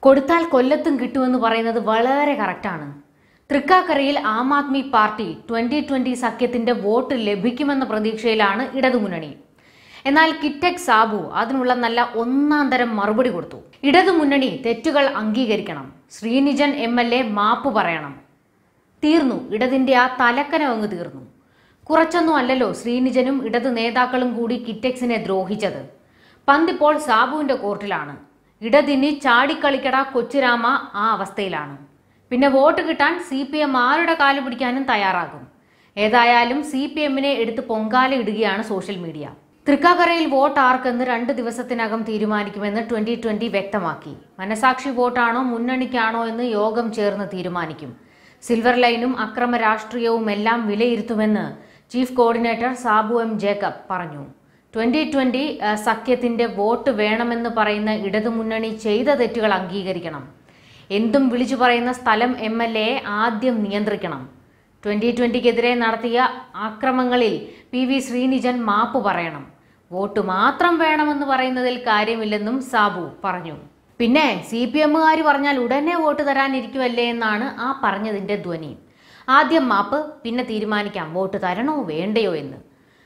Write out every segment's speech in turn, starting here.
കൊടുത്താൽ കൊല്ലത്തും കിട്ടുമെന്ന് പറയുന്നത് വളരെ കറക്റ്റാണ് തൃക്കാക്കരയിൽ Aam Aadmi party twenty twenty സഖ്യത്തിന്റെ വോട്ട് ലഭിക്കുമെന്ന പ്രതീക്ഷയിലാണ് ഇടതുമുന്നണി എന്നാൽ കിറ്റക് സാബു അതിനുള്ള നല്ല ഒന്നാം തരം മറുപടി കൊടുത്തു ഇടതുമുന്നണി തെറ്റുകൾ അംഗീകരിക്കണം ശ്രീനിജൻ എം എൽ എ മാപ്പ് പറയണം തീർന്നു ഇടതിന്റെ ആ തലക്കനം അങ്ങ് തീർന്നു കുറച്ചൊന്നും അല്ലല്ലോ ശ്രീനിജനും ഇടത് നേതാക്കളും കൂടി കിറ്റക്സിനെ ദ്രോഹിച്ചത് പന്തിപ്പോൾ സാബുവിന്റെ കോർട്ടിലാണ് ഇടതിനി ചാടിക്കളിക്കട കൊച്ചുരാമ ആ അവസ്ഥയിലാണ് പിന്നെ വോട്ട് കിട്ടാൻ സി പി എം ആരുടെ കാല് പിടിക്കാനും തയ്യാറാകും ഏതായാലും സി പി എമ്മിനെ എടുത്ത് പൊങ്കാല ഇടുകയാണ് സോഷ്യൽ മീഡിയ തൃക്കാക്കരയിൽ വോട്ട് ആർക്കെന്ന് രണ്ട് ദിവസത്തിനകം തീരുമാനിക്കുമെന്ന് ട്വന്റി ട്വന്റി വ്യക്തമാക്കി മനസാക്ഷി വോട്ടാണോ മുന്നണിക്കാണോ എന്ന് യോഗം ചേർന്ന് തീരുമാനിക്കും സിൽവർ ലൈനും അക്രമ രാഷ്ട്രീയവും എല്ലാം വിലയിരുത്തുമെന്ന് chief coordinator Sabu M Jacob പറഞ്ഞു ട്വന്റി ട്വന്റി സഖ്യത്തിന്റെ വോട്ട് വേണമെന്ന് പറയുന്ന ഇടതുമുന്നണി ചെയ്ത തെറ്റുകൾ അംഗീകരിക്കണം എന്തും വിളിച്ചു പറയുന്ന സ്ഥലം എം എൽ എ ആദ്യം നിയന്ത്രിക്കണം ട്വന്റി ട്വന്റിക്കെതിരെ നടത്തിയ ആക്രമങ്ങളിൽ പി വി ശ്രീനിജൻ മാപ്പ് പറയണം വോട്ട് മാത്രം വേണമെന്ന് പറയുന്നതിൽ കാര്യമില്ലെന്നും സാബു പറഞ്ഞു പിന്നെ സി പി എമ്മുകാർ പറഞ്ഞാൽ ഉടനെ വോട്ട് തരാനിരിക്കുമല്ലേ എന്നാണ് ആ പറഞ്ഞതിന്റെ ധ്വനി ആദ്യം മാപ്പ് പിന്നെ തീരുമാനിക്കാം വോട്ട് തരണോ വേണ്ടയോ എന്ന്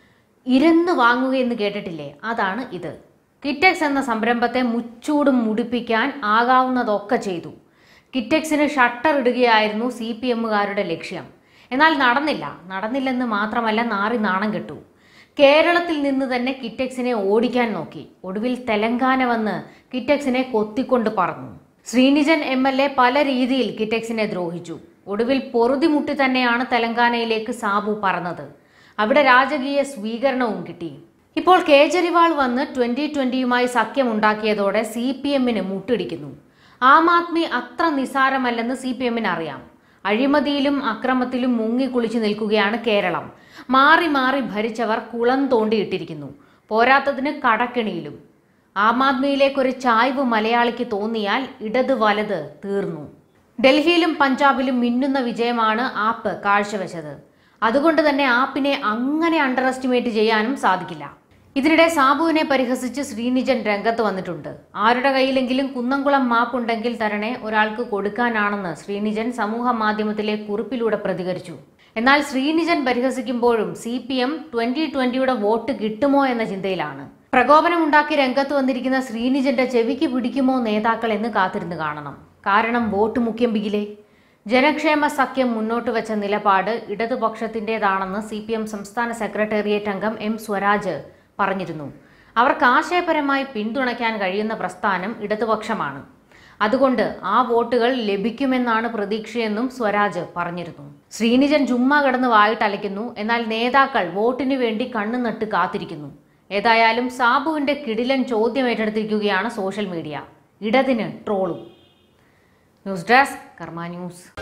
ഇരുന്ന് വാങ്ങുകയെന്ന് കേട്ടിട്ടില്ലേ അതാണ് ഇത് കിറ്റക്സ് എന്ന സംരംഭത്തെ മുച്ചൂടും മുടിപ്പിക്കാൻ ആകാവുന്നതൊക്കെ ചെയ്തു കിറ്റക്സിന് ഷട്ടർ ഇടുകയായിരുന്നു സി പി എമ്മുകാരുടെ ലക്ഷ്യം എന്നാൽ നടന്നില്ല നടന്നില്ലെന്ന് മാത്രമല്ല നാറി നാണം കെട്ടു കേരളത്തിൽ നിന്ന് തന്നെ കിറ്റക്സിനെ ഓടിക്കാൻ നോക്കി ഒടുവിൽ തെലങ്കാന വന്ന് കിറ്റക്സിനെ കൊത്തിക്കൊണ്ട് പറന്നു ശ്രീനിജൻ എം എൽ എ പല രീതിയിൽ കിറ്റക്സിനെ ദ്രോഹിച്ചു ഒടുവിൽ പൊറുതിമുട്ടി തന്നെയാണ് തെലങ്കാനയിലേക്ക് സാബു പറന്നത് അവിടെ രാജകീയ സ്വീകരണവും കിട്ടി ഇപ്പോൾ കേജ്രിവാൾ വന്ന് ട്വന്റി ട്വന്റിയുമായി സഖ്യമുണ്ടാക്കിയതോടെ സി പി എമ്മിന് മുട്ടിടിക്കുന്നു ആം ആദ്മി അത്ര നിസാരമല്ലെന്ന് സി പി എമ്മിന് അറിയാം അഴിമതിയിലും അക്രമത്തിലും മുങ്ങിക്കുളിച്ചു നിൽക്കുകയാണ് കേരളം മാറി മാറി ഭരിച്ചവർ കുളം തോണ്ടിയിട്ടിരിക്കുന്നു പോരാത്തതിന് കടക്കെണിയിലും ആം ആദ്മിയിലേക്കൊരു ചായ്വ് മലയാളിക്ക് തോന്നിയാൽ ഇടത് വലത് തീർന്നു ഡൽഹിയിലും പഞ്ചാബിലും മിന്നുന്ന വിജയമാണ് ആപ്പ് കാഴ്ചവെച്ചത് അതുകൊണ്ട് തന്നെ ആപ്പിനെ അങ്ങനെ അണ്ടർ എസ്റ്റിമേറ്റ് ചെയ്യാനും സാധിക്കില്ല ഇതിനിടെ സാബുവിനെ പരിഹസിച്ച് ശ്രീനിജൻ രംഗത്ത് വന്നിട്ടുണ്ട് ആരുടെ കയ്യിലെങ്കിലും കുന്നംകുളം മാപ്പുണ്ടെങ്കിൽ തരണേ ഒരാൾക്ക് കൊടുക്കാനാണെന്ന് ശ്രീനിജൻ സമൂഹ മാധ്യമത്തിലെ കുറിപ്പിലൂടെ പ്രതികരിച്ചു എന്നാൽ ശ്രീനിജൻ പരിഹസിക്കുമ്പോഴും സി പി എം ട്വന്റി ട്വന്റിയുടെ വോട്ട് കിട്ടുമോ എന്ന ചിന്തയിലാണ് പ്രകോപനമുണ്ടാക്കി രംഗത്ത് വന്നിരിക്കുന്ന ശ്രീനിജന്റെ ചെവിക്ക് പിടിക്കുമോ നേതാക്കൾ എന്ന് കാത്തിരുന്ന് കാണണം കാരണം വോട്ട് മുഖ്യം ബിഗിലേ ജനക്ഷേമ സഖ്യം മുന്നോട്ട് വെച്ച നിലപാട് ഇടതുപക്ഷത്തിൻ്റെതാണെന്ന് സി പി എം സംസ്ഥാന സെക്രട്ടേറിയറ്റ് അംഗം എം സ്വരാജ് പറഞ്ഞിരുന്നു അവർക്ക് ആശയപരമായി പിന്തുണയ്ക്കാൻ കഴിയുന്ന പ്രസ്ഥാനം ഇടതുപക്ഷമാണ് അതുകൊണ്ട് ആ വോട്ടുകൾ ലഭിക്കുമെന്നാണ് പ്രതീക്ഷയെന്നും സ്വരാജ് പറഞ്ഞിരുന്നു ശ്രീനിജൻ ചുമ്മാ കിടന്ന് വായിട്ടലയ്ക്കുന്നു എന്നാൽ നേതാക്കൾ വോട്ടിനു വേണ്ടി കണ്ണു നട്ട് കാത്തിരിക്കുന്നു ഏതായാലും സാബുവിന്റെ കിടിലൻ ചോദ്യം ഏറ്റെടുത്തിരിക്കുകയാണ് സോഷ്യൽ മീഡിയ ഇടതിന് ട്രോളും ന്യൂസ് ഡെസ്ക് കർമ്മ ന്യൂസ്